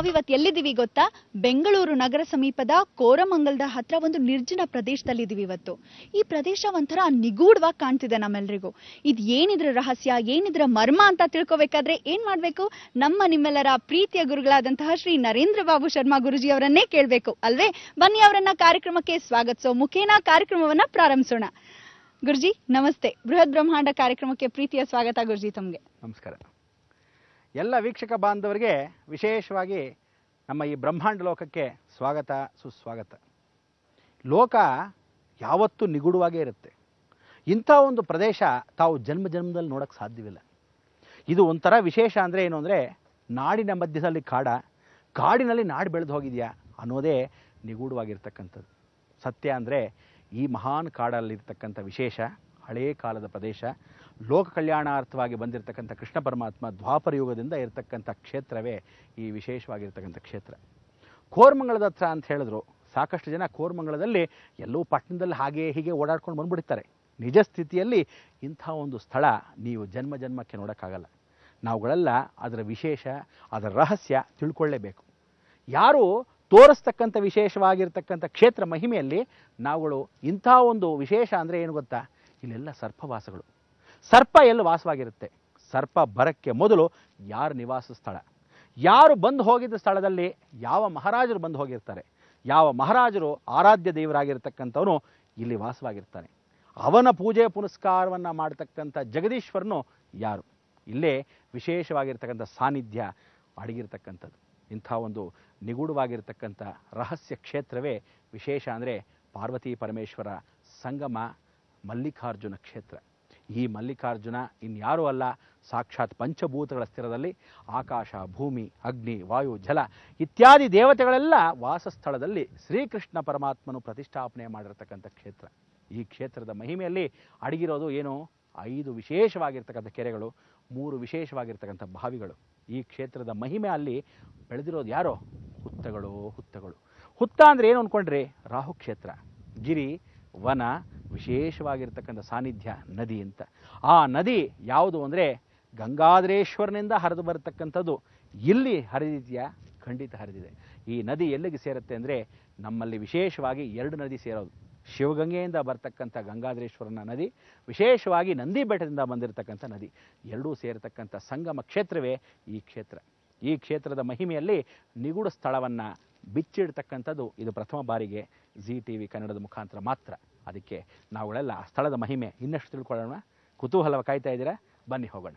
ನಾವಿವತ್ತು ಎಲ್ಲಿದ್ದೀವಿ ಗೊತ್ತಾ ಬೆಂಗಳೂರು ನಗರ ಸಮೀಪದ ಕೋರಮಂಗಲದ ಹತ್ರ ಒಂದು ನಿರ್ಜನ ಪ್ರದೇಶದಲ್ಲಿದ್ದೀವಿ ಇವತ್ತು ಈ ಪ್ರದೇಶ ಒಂಥರ ನಿಗೂಢವಾಗಿ ಕಾಣ್ತಿದೆ ನಮ್ಮೆಲ್ರಿಗೂ ಇದು ಏನಿದ್ರ ರಹಸ್ಯ ಏನಿದ್ರ ಮರ್ಮ ಅಂತ ತಿಳ್ಕೊಬೇಕಾದ್ರೆ ಏನ್ ಮಾಡ್ಬೇಕು ನಮ್ಮ ನಿಮ್ಮೆಲ್ಲರ ಪ್ರೀತಿಯ ಗುರುಗಳಾದಂತಹ ಶ್ರೀ ನರೇಂದ್ರ ಬಾಬು ಶರ್ಮಾ ಗುರುಜಿ ಅವರನ್ನೇ ಕೇಳ್ಬೇಕು ಅಲ್ವೇ ಬನ್ನಿ ಅವರನ್ನ ಕಾರ್ಯಕ್ರಮಕ್ಕೆ ಸ್ವಾಗತಿಸೋ ಮುಖೇನ ಕಾರ್ಯಕ್ರಮವನ್ನ ಪ್ರಾರಂಭಿಸೋಣ ಗುರುಜಿ ನಮಸ್ತೆ ಬೃಹತ್ ಬ್ರಹ್ಮಾಂಡ ಕಾರ್ಯಕ್ರಮಕ್ಕೆ ಪ್ರೀತಿಯ ಸ್ವಾಗತ ಗುರುಜಿ ತಮ್ಗೆ ನಮಸ್ಕಾರ ಎಲ್ಲ ವೀಕ್ಷಕ ಬಾಂಧವರಿಗೆ ವಿಶೇಷವಾಗಿ ನಮ್ಮ ಈ ಬ್ರಹ್ಮಾಂಡ ಲೋಕಕ್ಕೆ ಸ್ವಾಗತ ಸುಸ್ವಾಗತ ಲೋಕ ಯಾವತ್ತೂ ನಿಗೂಢವಾಗೇ ಇರುತ್ತೆ ಇಂಥ ಒಂದು ಪ್ರದೇಶ ತಾವು ಜನ್ಮ ಜನ್ಮದಲ್ಲಿ ನೋಡೋಕ್ಕೆ ಸಾಧ್ಯವಿಲ್ಲ ಇದು ಒಂಥರ ವಿಶೇಷ ಅಂದರೆ ಏನು ಅಂದರೆ ನಾಡಿನ ಮಧ್ಯದಲ್ಲಿ ಕಾಡ ಕಾಡಿನಲ್ಲಿ ನಾಡು ಬೆಳೆದು ಹೋಗಿದೆಯಾ ಅನ್ನೋದೇ ನಿಗೂಢವಾಗಿರ್ತಕ್ಕಂಥದ್ದು ಸತ್ಯ ಅಂದರೆ ಈ ಮಹಾನ್ ಕಾಡಲ್ಲಿರ್ತಕ್ಕಂಥ ವಿಶೇಷ ಹಳೇ ಕಾಲದ ಪ್ರದೇಶ ಲೋಕ ಕಲ್ಯಾಣಾರ್ಥವಾಗಿ ಬಂದಿರತಕ್ಕಂಥ ಕೃಷ್ಣ ಪರಮಾತ್ಮ ದ್ವಾಪರ ಯುಗದಿಂದ ಇರತಕ್ಕಂಥ ಕ್ಷೇತ್ರವೇ ಈ ವಿಶೇಷವಾಗಿರ್ತಕ್ಕಂಥ ಕ್ಷೇತ್ರ ಕೋರ್ಮಂಗಲದ ಹತ್ರ ಅಂತ ಹೇಳಿದ್ರು ಸಾಕಷ್ಟು ಜನ ಕೋರ್ಮಂಗಲದಲ್ಲಿ ಎಲ್ಲವೂ ಪಟ್ಟಣದಲ್ಲಿ ಹಾಗೆ ಹೀಗೆ ಓಡಾಡ್ಕೊಂಡು ಬಂದ್ಬಿಡ್ತಾರೆ ನಿಜ ಸ್ಥಿತಿಯಲ್ಲಿ ಇಂಥ ಒಂದು ಸ್ಥಳ ನೀವು ಜನ್ಮ ಜನ್ಮಕ್ಕೆ ನೋಡೋಕ್ಕಾಗಲ್ಲ ನಾವುಗಳೆಲ್ಲ ಅದರ ವಿಶೇಷ ಅದರ ರಹಸ್ಯ ತಿಳ್ಕೊಳ್ಳೇಬೇಕು ಯಾರು ತೋರಿಸ್ತಕ್ಕಂಥ ವಿಶೇಷವಾಗಿರ್ತಕ್ಕಂಥ ಕ್ಷೇತ್ರ ಮಹಿಮೆಯಲ್ಲಿ ನಾವುಗಳು ಇಂಥ ಒಂದು ವಿಶೇಷ ಅಂದರೆ ಏನು ಗೊತ್ತಾ ಇಲ್ಲೆಲ್ಲ ಸರ್ಪವಾಸಗಳು ಸರ್ಪ ಎಲ್ಲಿ ವಾಸವಾಗಿರುತ್ತೆ ಸರ್ಪ ಬರಕ್ಕೆ ಮೊದಲು ಯಾರು ನಿವಾಸ ಸ್ಥಳ ಯಾರು ಬಂದು ಹೋಗಿದ್ದ ಸ್ಥಳದಲ್ಲಿ ಯಾವ ಮಹಾರಾಜರು ಬಂದು ಹೋಗಿರ್ತಾರೆ ಯಾವ ಮಹಾರಾಜರು ಆರಾಧ್ಯ ದೇವರಾಗಿರ್ತಕ್ಕಂಥವನು ಇಲ್ಲಿ ವಾಸವಾಗಿರ್ತಾನೆ ಅವನ ಪೂಜೆ ಪುನಸ್ಕಾರವನ್ನು ಮಾಡತಕ್ಕಂಥ ಜಗದೀಶ್ವರನು ಯಾರು ಇಲ್ಲೇ ವಿಶೇಷವಾಗಿರ್ತಕ್ಕಂಥ ಸಾನ್ನಿಧ್ಯ ಅಡಗಿರ್ತಕ್ಕಂಥದ್ದು ಇಂಥ ಒಂದು ನಿಗೂಢವಾಗಿರ್ತಕ್ಕಂಥ ರಹಸ್ಯ ಕ್ಷೇತ್ರವೇ ವಿಶೇಷ ಅಂದರೆ ಪಾರ್ವತಿ ಪರಮೇಶ್ವರ ಸಂಗಮ ಮಲ್ಲಿಕಾರ್ಜುನ ಕ್ಷೇತ್ರ ಈ ಮಲ್ಲಿಕಾರ್ಜುನ ಇನ್ಯಾರೂ ಅಲ್ಲ ಸಾಕ್ಷಾತ್ ಪಂಚಭೂತಗಳ ಸ್ಥಿರದಲ್ಲಿ ಆಕಾಶ ಭೂಮಿ ಅಗ್ನಿ ವಾಯು ಜಲ ಇತ್ಯಾದಿ ದೇವತೆಗಳೆಲ್ಲ ವಾಸಸ್ಥಳದಲ್ಲಿ ಶ್ರೀಕೃಷ್ಣ ಪರಮಾತ್ಮನು ಪ್ರತಿಷ್ಠಾಪನೆ ಮಾಡಿರ್ತಕ್ಕಂಥ ಕ್ಷೇತ್ರ ಈ ಕ್ಷೇತ್ರದ ಮಹಿಮೆಯಲ್ಲಿ ಅಡಗಿರೋದು ಏನು ಐದು ವಿಶೇಷವಾಗಿರ್ತಕ್ಕಂಥ ಕೆರೆಗಳು ಮೂರು ವಿಶೇಷವಾಗಿರ್ತಕ್ಕಂಥ ಬಾವಿಗಳು ಈ ಕ್ಷೇತ್ರದ ಮಹಿಮೆ ಅಲ್ಲಿ ಬೆಳೆದಿರೋದು ಯಾರೋ ಹುತ್ತಗಳು ಹುತ್ತಗಳು ಹುತ್ತ ಅಂದರೆ ಏನು ಅಂದ್ಕೊಂಡ್ರಿ ರಾಹು ಕ್ಷೇತ್ರ ಗಿರಿ ವನ ವಿಶೇಷವಾಗಿರ್ತಕ್ಕಂಥ ಸಾನ್ನಿಧ್ಯ ನದಿ ಅಂತ ಆ ನದಿ ಯಾವುದು ಅಂದರೆ ಗಂಗಾಧರೇಶ್ವರನಿಂದ ಹರಿದು ಬರತಕ್ಕಂಥದ್ದು ಇಲ್ಲಿ ಹರಿದಿದೆಯಾ ಖಂಡಿತ ಹರಿದಿದೆ ಈ ನದಿ ಎಲ್ಲಿಗೆ ಸೇರುತ್ತೆ ಅಂದರೆ ನಮ್ಮಲ್ಲಿ ವಿಶೇಷವಾಗಿ ಎರಡು ನದಿ ಸೇರೋದು ಶಿವಗಂಗೆಯಿಂದ ಬರ್ತಕ್ಕಂಥ ಗಂಗಾಧರೇಶ್ವರನ ನದಿ ವಿಶೇಷವಾಗಿ ನಂದಿ ಬೆಟ್ಟದಿಂದ ಬಂದಿರತಕ್ಕಂಥ ನದಿ ಎರಡೂ ಸೇರತಕ್ಕಂಥ ಸಂಗಮ ಕ್ಷೇತ್ರವೇ ಈ ಕ್ಷೇತ್ರ ಈ ಕ್ಷೇತ್ರದ ಮಹಿಮೆಯಲ್ಲಿ ನಿಗೂಢ ಸ್ಥಳವನ್ನು ಬಿಚ್ಚಿಡ್ತಕ್ಕಂಥದ್ದು ಇದು ಪ್ರಥಮ ಬಾರಿಗೆ ಜಿ ಟಿ ವಿ ಕನ್ನಡದ ಮುಖಾಂತರ ಮಾತ್ರ ಅದಕ್ಕೆ ನಾವುಗಳೆಲ್ಲ ಆ ಸ್ಥಳದ ಮಹಿಮೆ ಇನ್ನಷ್ಟು ತಿಳ್ಕೊಳ್ಳೋಣ ಕುತೂಹಲವ ಕಾಯ್ತಾ ಇದ್ದೀರಾ ಬನ್ನಿ ಹೋಗೋಣ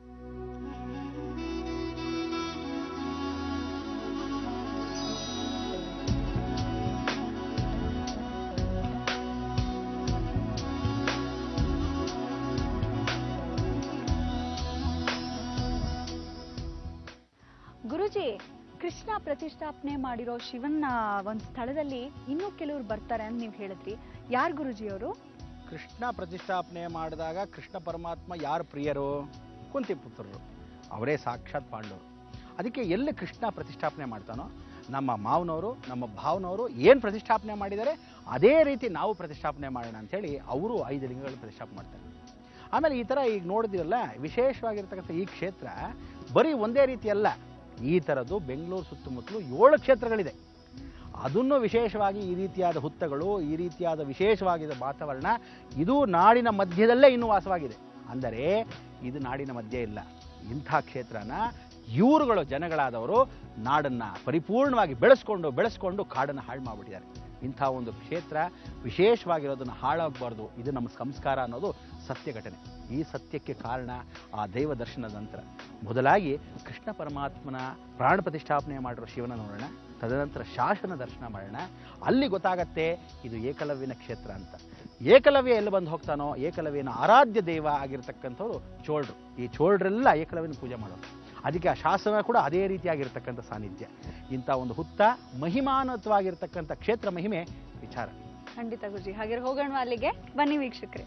ಗುರುಜಿ ಕೃಷ್ಣ ಪ್ರತಿಷ್ಠಾಪನೆ ಮಾಡಿರೋ ಶಿವನ ಒಂದು ಸ್ಥಳದಲ್ಲಿ ಇನ್ನೂ ಕೆಲವರು ಬರ್ತಾರೆ ಅಂತ ನೀವು ಹೇಳಿದ್ರಿ ಯಾರು ಗುರುಜಿ ಅವರು ಕೃಷ್ಣ ಪ್ರತಿಷ್ಠಾಪನೆ ಮಾಡಿದಾಗ ಕೃಷ್ಣ ಪರಮಾತ್ಮ ಯಾರು ಪ್ರಿಯರು ಕುಂತಿಪುತ್ರರು ಅವರೇ ಸಾಕ್ಷಾತ್ ಪಾಂಡವರು ಅದಕ್ಕೆ ಎಲ್ಲಿ ಕೃಷ್ಣ ಪ್ರತಿಷ್ಠಾಪನೆ ಮಾಡ್ತಾನೋ ನಮ್ಮ ಮಾವನವರು ನಮ್ಮ ಭಾವನವರು ಏನು ಪ್ರತಿಷ್ಠಾಪನೆ ಮಾಡಿದ್ದಾರೆ ಅದೇ ರೀತಿ ನಾವು ಪ್ರತಿಷ್ಠಾಪನೆ ಮಾಡೋಣ ಅಂಥೇಳಿ ಅವರು ಐದು ಲಿಂಗಗಳು ಪ್ರತಿಷ್ಠಾಪನೆ ಮಾಡ್ತಾರೆ ಆಮೇಲೆ ಈ ಥರ ಈಗ ನೋಡಿದಿರಲ್ಲ ವಿಶೇಷವಾಗಿರ್ತಕ್ಕಂಥ ಈ ಕ್ಷೇತ್ರ ಬರೀ ಒಂದೇ ರೀತಿ ಅಲ್ಲ ಈ ಥರದ್ದು ಬೆಂಗಳೂರು ಸುತ್ತಮುತ್ತಲು ಏಳು ಕ್ಷೇತ್ರಗಳಿದೆ ಅದನ್ನು ವಿಶೇಷವಾಗಿ ಈ ರೀತಿಯಾದ ಹುತ್ತಗಳು ಈ ರೀತಿಯಾದ ವಿಶೇಷವಾಗಿದ್ದ ವಾತಾವರಣ ಇದು ನಾಡಿನ ಮಧ್ಯದಲ್ಲೇ ಇನ್ನೂ ವಾಸವಾಗಿದೆ ಅಂದರೆ ಇದು ನಾಡಿನ ಮಧ್ಯೆ ಇಲ್ಲ ಇಂಥ ಕ್ಷೇತ್ರನ ಇವರುಗಳು ಜನಗಳಾದವರು ನಾಡನ್ನು ಪರಿಪೂರ್ಣವಾಗಿ ಬೆಳೆಸ್ಕೊಂಡು ಬೆಳೆಸ್ಕೊಂಡು ಕಾಡನ್ನು ಹಾಳು ಮಾಡಿಬಿಟ್ಟಿದ್ದಾರೆ ಇಂಥ ಒಂದು ಕ್ಷೇತ್ರ ವಿಶೇಷವಾಗಿರೋದನ್ನು ಹಾಳಾಗಬಾರ್ದು ಇದು ನಮ್ಮ ಸಂಸ್ಕಾರ ಅನ್ನೋದು ಸತ್ಯ ಘಟನೆ ಈ ಸತ್ಯಕ್ಕೆ ಕಾರಣ ಆ ದೈವ ದರ್ಶನದ ನಂತರ ಮೊದಲಾಗಿ ಕೃಷ್ಣ ಪರಮಾತ್ಮನ ಪ್ರಾಣ ಪ್ರತಿಷ್ಠಾಪನೆ ಮಾಡಿರೋ ಶಿವನ ನೋಡೋಣ ತದನಂತರ ಶಾಸನ ದರ್ಶನ ಮಾಡೋಣ ಅಲ್ಲಿ ಗೊತ್ತಾಗತ್ತೆ ಇದು ಏಕಲವ್ಯನ ಕ್ಷೇತ್ರ ಅಂತ ಏಕಲವ್ಯ ಎಲ್ಲಿ ಬಂದು ಹೋಗ್ತಾನೋ ಏಕಲವ್ಯನ ಆರಾಧ್ಯ ದೈವ ಆಗಿರ್ತಕ್ಕಂಥವ್ರು ಚೋಳರು ಈ ಚೋಳರೆಲ್ಲ ಏಕಲವ್ಯನ ಪೂಜೆ ಮಾಡೋರು ಅದಕ್ಕೆ ಆ ಶಾಸನ ಕೂಡ ಅದೇ ರೀತಿಯಾಗಿರ್ತಕ್ಕಂಥ ಸಾನ್ನಿಧ್ಯ ಇಂಥ ಒಂದು ಹುತ್ತ ಮಹಿಮಾನತ್ವಾಗಿರ್ತಕ್ಕಂಥ ಕ್ಷೇತ್ರ ಮಹಿಮೆ ವಿಚಾರ ಖಂಡಿತ ಗುರುಜಿ ಹಾಗೆ ಹೋಗೋಣ ಅಲ್ಲಿಗೆ ಬನ್ನಿ ವೀಕ್ಷಕರೇ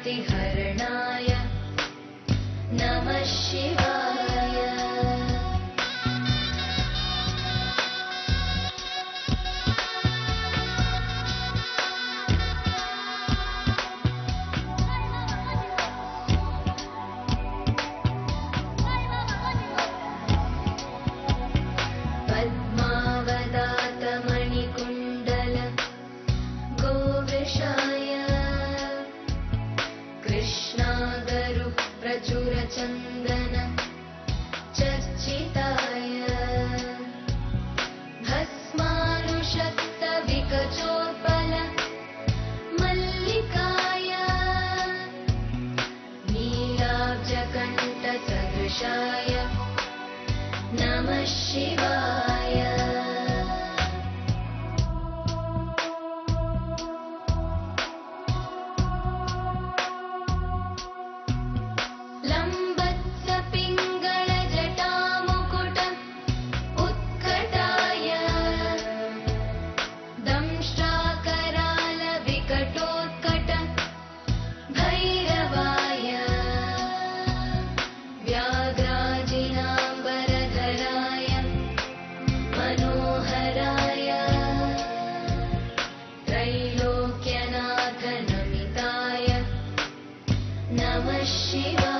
भक्तिहरणाय नमः शिवाय पद्मावदातमणिकुण्डल गोवृषाय कृष्णागरु प्रचुरचन्दन चर्चिताय भस्मानुषक्तविकचोत्पल मल्लिकाय नीलाब्जकण्ठसदृशाय नमः शिवाय लम्बत्सपिङ्गळजटामुकुट उत्कटाय दंष्ट्राकरालविकटोत्कट भैरवाय व्याघ्राजिनाम्बरधराय मनोहराय त्रैलोक्यनाथनमिताय नमः शिवाय